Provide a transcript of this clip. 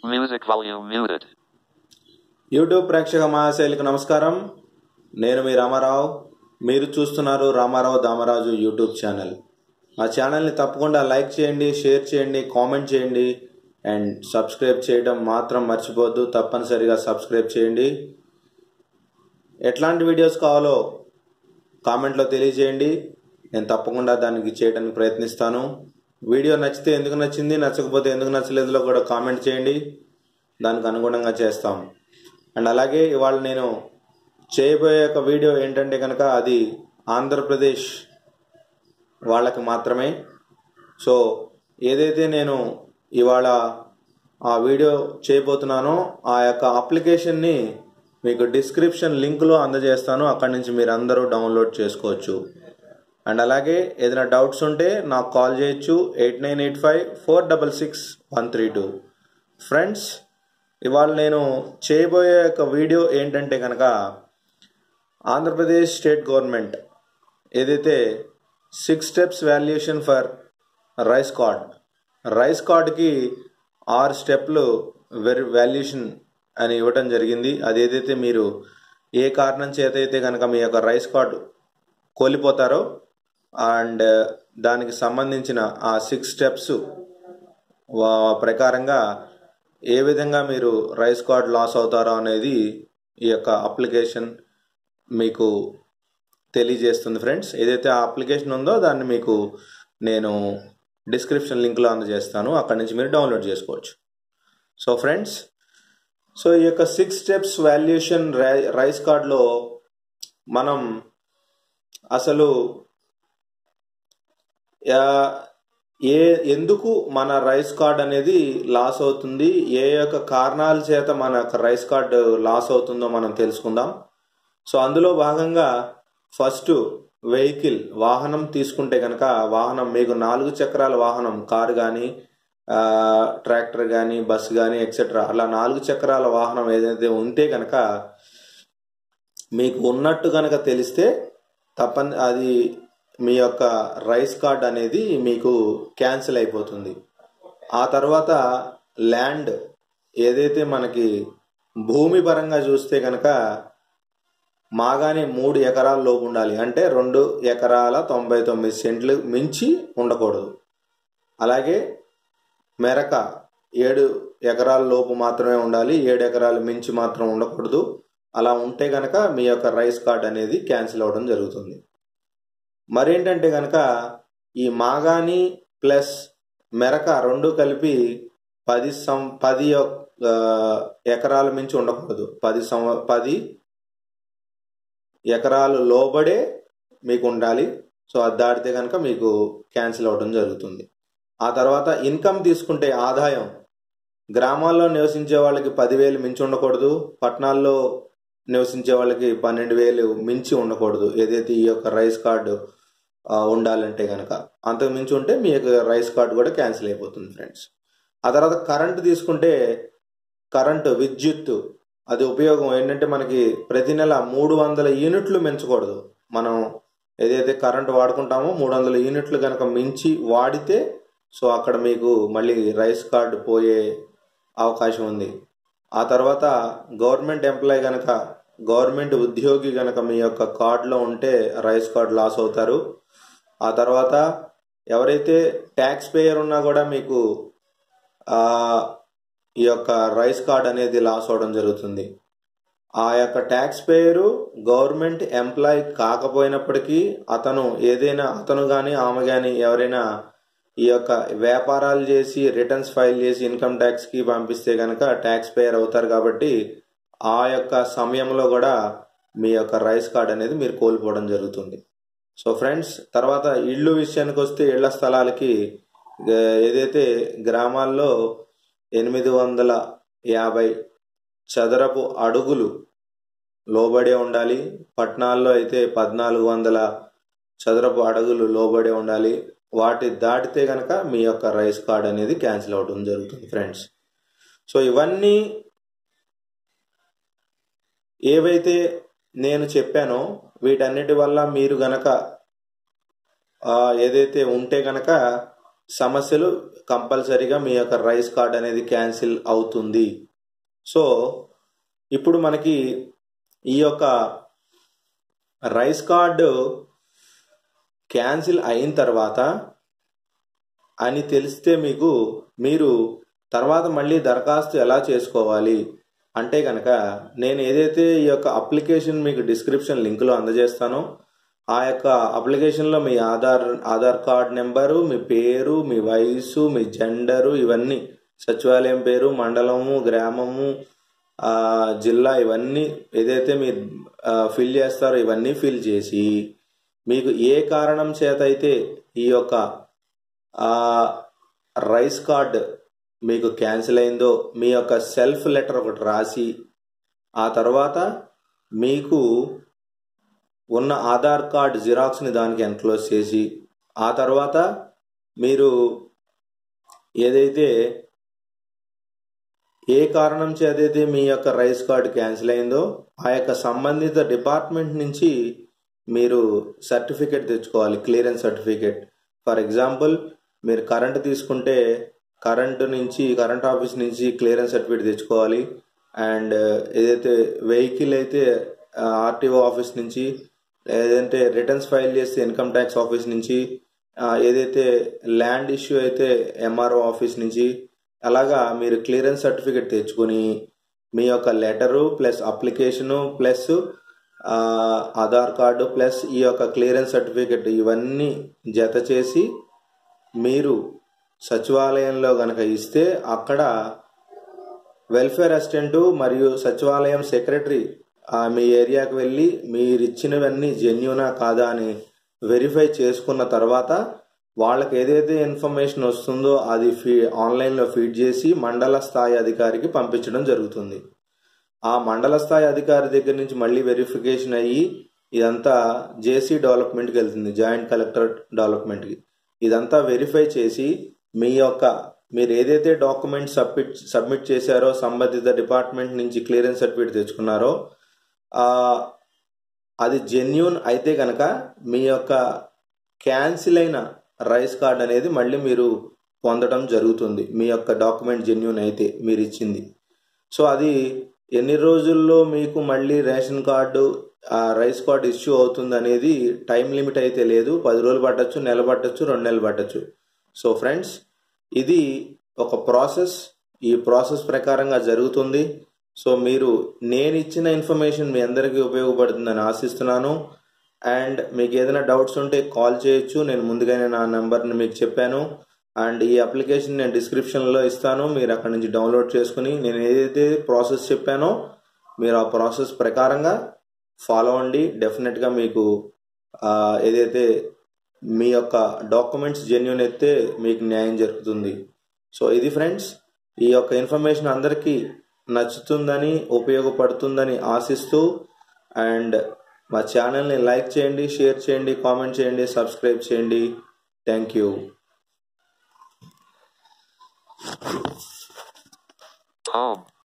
Music volume muted. YouTube ప్రేక్షక మహాశైలికి నమస్కారం నేను మీ రామారావు మీరు చూస్తున్నారు రామారావు దామరాజు యూట్యూబ్ ఛానల్ మా ఛానల్ని తప్పకుండా లైక్ చేయండి షేర్ చేయండి కామెంట్ చేయండి అండ్ సబ్స్క్రైబ్ చేయడం మాత్రం మర్చిపోవద్దు తప్పనిసరిగా సబ్స్క్రైబ్ చేయండి ఎట్లాంటి వీడియోస్ కావాలో కామెంట్లో తెలియజేయండి నేను తప్పకుండా దానికి చేయడానికి ప్రయత్నిస్తాను వీడియో నచ్చితే ఎందుకు నచ్చింది నచ్చకపోతే ఎందుకు నచ్చలేదులో కూడా కామెంట్ చేయండి దానికి అనుగుణంగా చేస్తాం అండ్ అలాగే ఇవాళ నేను చేయబోయే ఒక వీడియో ఏంటంటే కనుక అది ఆంధ్రప్రదేశ్ వాళ్ళకి మాత్రమే సో ఏదైతే నేను ఇవాళ ఆ వీడియో చేయబోతున్నానో ఆ యొక్క అప్లికేషన్ని మీకు డిస్క్రిప్షన్ లింక్లో అందజేస్తాను అక్కడి నుంచి మీరు అందరూ డౌన్లోడ్ చేసుకోవచ్చు అండ్ అలాగే ఏదైనా డౌట్స్ ఉంటే నాకు కాల్ చేయొచ్చు eight nine eight five four double six one three two friends ఇవాళ నేను చేయబోయే ఒక వీడియో ఏంటంటే కనుక ఆంధ్రప్రదేశ్ స్టేట్ గవర్నమెంట్ ఏదైతే six steps valuation for rice curd rice కార్డ్కి ఆరు స్టెప్లు వెరి వాల్యుయేషన్ అని ఇవ్వటం జరిగింది అది ఏదైతే మీరు ఏ కారణం చేత అయితే కనుక మీ యొక్క రైస్ కార్డు కోల్పోతారో అండ్ దానికి సంబంధించిన ఆ సిక్స్ స్టెప్స్ ప్రకారంగా ఏ విధంగా మీరు రైస్ కార్డ్ లాస్ అవుతారో అనేది ఈ యొక్క అప్లికేషన్ మీకు తెలియజేస్తుంది ఫ్రెండ్స్ ఏదైతే ఆ అప్లికేషన్ ఉందో దాన్ని మీకు నేను డిస్క్రిప్షన్ లింక్లో అందజేస్తాను అక్కడి నుంచి మీరు డౌన్లోడ్ చేసుకోవచ్చు సో ఫ్రెండ్స్ సో ఈ యొక్క సిక్స్ స్టెప్స్ వాల్యుయేషన్ రైస్ కార్డ్లో మనం అసలు ఏ ఎందుకు మన రైస్ కార్డ్ అనేది లాస్ అవుతుంది ఏ యొక్క కారణాల చేత మన యొక్క రైస్ కార్డ్ లాస్ అవుతుందో మనం తెలుసుకుందాం సో అందులో భాగంగా ఫస్ట్ వెహికల్ వాహనం తీసుకుంటే కనుక వాహనం మీకు నాలుగు చక్రాల వాహనం కారు కానీ ట్రాక్టర్ కానీ బస్సు కానీ ఎక్సెట్రా అలా నాలుగు చక్రాల వాహనం ఏదైతే ఉంటే కనుక మీకు ఉన్నట్టు కనుక తెలిస్తే తప్పని అది మీ యొక్క రైస్ కార్డ్ అనేది మీకు క్యాన్సిల్ అయిపోతుంది ఆ తర్వాత ల్యాండ్ ఏదైతే మనకి భూమి పరంగా చూస్తే కనుక మాగానే మూడు ఎకరాల లోపు ఉండాలి అంటే రెండు ఎకరాల తొంభై తొమ్మిది సెంట్లు మించి ఉండకూడదు అలాగే మెరక ఏడు ఎకరాల లోపు మాత్రమే ఉండాలి ఏడు ఎకరాలు మించి మాత్రం ఉండకూడదు అలా ఉంటే కనుక మీ యొక్క రైస్ కార్డ్ అనేది క్యాన్సిల్ అవ్వడం జరుగుతుంది మరేంటంటే కనుక ఈ మాగాని ప్లస్ మెరక రెండు కలిపి పది సం పది ఎకరాల మించి ఉండకూడదు పది సం పది ఎకరాలు లోబడే మీకు ఉండాలి సో అది దాటితే కనుక మీకు క్యాన్సిల్ అవ్వడం జరుగుతుంది ఆ తర్వాత ఇన్కమ్ తీసుకుంటే ఆదాయం గ్రామాల్లో నివసించే వాళ్ళకి పదివేలు మించి ఉండకూడదు పట్టణాల్లో నివసించే వాళ్ళకి పన్నెండు వేలు మించి ఉండకూడదు ఏదైతే ఈ యొక్క రైస్ కార్డు ఉండాలంటే కనుక అంతకు మించి ఉంటే మీ యొక్క రైస్ కార్డు కూడా క్యాన్సిల్ అయిపోతుంది ఫ్రెండ్స్ ఆ తర్వాత కరెంటు తీసుకుంటే కరెంటు విద్యుత్ అది ఉపయోగం ఏంటంటే మనకి ప్రతి నెల మూడు వందల యూనిట్లు మించకూడదు మనం ఏదైతే కరెంటు వాడుకుంటామో మూడు వందల యూనిట్లు కనుక మించి వాడితే సో అక్కడ మీకు మళ్ళీ రైస్ కార్డు పోయే అవకాశం ఉంది ఆ తర్వాత గవర్నమెంట్ ఎంప్లాయ్ కనుక గవర్నమెంట్ ఉద్యోగి కనుక మీ యొక్క కార్డులో ఉంటే రైస్ కార్డ్ లాస్ అవుతారు ఆ తర్వాత ఎవరైతే ట్యాక్స్ పేయర్ ఉన్నా కూడా మీకు ఈ యొక్క రైస్ కార్డ్ అనేది లాస్ అవడం జరుగుతుంది ఆ యొక్క ట్యాక్స్ పేయరు గవర్నమెంట్ ఎంప్లాయ్ కాకపోయినప్పటికీ అతను ఏదైనా అతను కానీ ఆమె కానీ ఎవరైనా ఈ యొక్క వ్యాపారాలు చేసి రిటర్న్స్ ఫైల్ చేసి ఇన్కమ్ ట్యాక్స్కి పంపిస్తే కనుక ట్యాక్స్ పేయర్ అవుతారు కాబట్టి ఆ యొక్క సమయంలో కూడా మీ యొక్క రైస్ కార్డ్ అనేది మీరు కోల్పోవడం జరుగుతుంది సో ఫ్రెండ్స్ తర్వాత ఇళ్ళు విషయానికి వస్తే ఇళ్ల స్థలాలకి ఏదైతే గ్రామాల్లో ఎనిమిది వందల యాభై చదరపు అడుగులు లోబడే ఉండాలి పట్టణాల్లో అయితే పద్నాలుగు వందల చదరపు అడుగులు లోబడే ఉండాలి వాటి దాటితే కనుక మీ యొక్క రైస్ కార్డ్ అనేది క్యాన్సిల్ అవడం జరుగుతుంది ఫ్రెండ్స్ సో ఇవన్నీ ఏవైతే నేను చెప్పానో వీటన్నిటి వల్ల మీరు గనక ఏదైతే ఉంటే గనక సమస్యలు కంపల్సరీగా మీ యొక్క రైస్ కార్డ్ అనేది క్యాన్సిల్ అవుతుంది సో ఇప్పుడు మనకి ఈ యొక్క రైస్ కార్డు క్యాన్సిల్ అయిన తర్వాత అని తెలిస్తే మీకు మీరు తర్వాత మళ్ళీ దరఖాస్తు ఎలా చేసుకోవాలి అంటే కనుక నేను ఏదైతే ఈ యొక్క అప్లికేషన్ మీకు డిస్క్రిప్షన్ లింక్లో అందజేస్తానో ఆ యొక్క అప్లికేషన్లో మీ ఆధార్ ఆధార్ కార్డ్ నెంబరు మీ పేరు మీ వయసు మీ జెండరు ఇవన్నీ సచివాలయం పేరు మండలము గ్రామము ఆ, జిల్లా ఇవన్నీ ఏదైతే మీరు ఫిల్ చేస్తారో ఇవన్నీ ఫిల్ చేసి మీకు ఏ కారణం చేత అయితే ఈ యొక్క ఆ, రైస్ కార్డ్ మీకు క్యాన్సిల్ అయిందో మీ యొక్క సెల్ఫ్ లెటర్ ఒకటి రాసి ఆ తర్వాత మీకు ఉన్న ఆధార్ కార్డ్ జిరాక్స్ని దానికి ఎన్క్లోజ్ చేసి ఆ తర్వాత మీరు ఏదైతే ఏ కారణం చేదైతే మీ యొక్క రైస్ కార్డ్ క్యాన్సిల్ అయిందో ఆ యొక్క సంబంధిత డిపార్ట్మెంట్ నుంచి మీరు సర్టిఫికేట్ తెచ్చుకోవాలి క్లియరెన్స్ సర్టిఫికేట్ ఫర్ ఎగ్జాంపుల్ మీరు కరెంట్ తీసుకుంటే కరెంట్ నుంచి కరెంట్ ఆఫీస్ నుంచి క్లియరెన్స్ సర్టిఫికేట్ తెచ్చుకోవాలి అండ్ ఏదైతే వెహికల్ అయితే ఆర్టీఓ ఆఫీస్ నుంచి లేదంటే రిటర్న్స్ ఫైల్ చేస్తే ఇన్కమ్ ట్యాక్స్ ఆఫీస్ నుంచి ఆ, ఏదైతే ల్యాండ్ ఇష్యూ అయితే ఎంఆర్ఓ ఆఫీస్ నుంచి అలాగా మీరు క్లియరెన్స్ సర్టిఫికేట్ తెచ్చుకొని మీ యొక్క లెటరు ప్లస్ అప్లికేషను ప్లస్ ఆ, ఆధార్ కార్డు ప్లస్ ఈ యొక్క క్లియరెన్స్ సర్టిఫికేట్ ఇవన్నీ జత చేసి మీరు సచివాలయంలో గనక ఇస్తే అక్కడ వెల్ఫేర్ అసిస్టెంట్ మరియు సచివాలయం సెక్రటరీ ఆ, మీ ఏరియాకి వెళ్ళి మీరు ఇచ్చినవన్నీ జెన్యునా కాదా అని వెరిఫై చేసుకున్న తర్వాత వాళ్ళకి ఏదైతే ఇన్ఫర్మేషన్ వస్తుందో అది ఫీ ఆన్లైన్లో ఫీడ్ చేసి మండల స్థాయి అధికారికి పంపించడం జరుగుతుంది ఆ మండల స్థాయి అధికారి దగ్గర నుంచి మళ్ళీ వెరిఫికేషన్ అయ్యి ఇదంతా జేసీ డెవలప్మెంట్కి వెళ్తుంది జాయింట్ కలెక్టర్ డెవలప్మెంట్కి ఇదంతా వెరిఫై చేసి మీ యొక్క మీరు ఏదైతే డాక్యుమెంట్ సబ్మిట్ సబ్మిట్ చేశారో సంబంధిత డిపార్ట్మెంట్ నుంచి క్లియరెన్స్ సర్టిఫికేట్ తెచ్చుకున్నారో ఆ, అది జెన్యున్ అయితే కనుక మీ యొక్క క్యాన్సిల్ అయిన రైస్ కార్డ్ అనేది మళ్ళీ మీరు పొందడం జరుగుతుంది మీ యొక్క డాక్యుమెంట్ జెన్యున్ అయితే మీరు ఇచ్చింది సో అది ఎన్ని రోజుల్లో మీకు మళ్ళీ రేషన్ కార్డు ఆ రైస్ కార్డ్ ఇష్యూ అవుతుంది అనేది టైం లిమిట్ అయితే లేదు పది రోజులు పట్టచ్చు నెల పట్టచ్చు రెండు నెలలు పట్టచ్చు సో ఫ్రెండ్స్ ఇది ఒక ప్రాసెస్ ఈ ప్రాసెస్ ప్రకారంగా జరుగుతుంది సో మీరు నేను ఇచ్చిన ఇన్ఫర్మేషన్ మీ అందరికీ ఉపయోగపడుతుందని ఆశిస్తున్నాను అండ్ మీకు ఏదైనా డౌట్స్ ఉంటే కాల్ చేయొచ్చు నేను ముందుగానే నా నెంబర్ని మీకు చెప్పాను అండ్ ఈ అప్లికేషన్ నేను డిస్క్రిప్షన్లో ఇస్తాను మీరు అక్కడ నుంచి డౌన్లోడ్ చేసుకుని నేను ఏదైతే ప్రాసెస్ చెప్పానో మీరు ఆ ప్రాసెస్ ప్రకారంగా ఫాలో అవ్వండి డెఫినెట్గా మీకు ఆ, ఏదైతే మీ యొక్క డాక్యుమెంట్స్ జెన్యున్ అయితే మీకు న్యాయం జరుగుతుంది సో ఇది ఫ్రెండ్స్ ఈ యొక్క ఇన్ఫర్మేషన్ అందరికీ నచ్చుతుందని ఉపయోగపడుతుందని ఆశిస్తూ అండ్ మా ఛానల్ని లైక్ చేయండి షేర్ చేయండి కామెంట్ చేయండి సబ్స్క్రైబ్ చేయండి థ్యాంక్ యూ Home.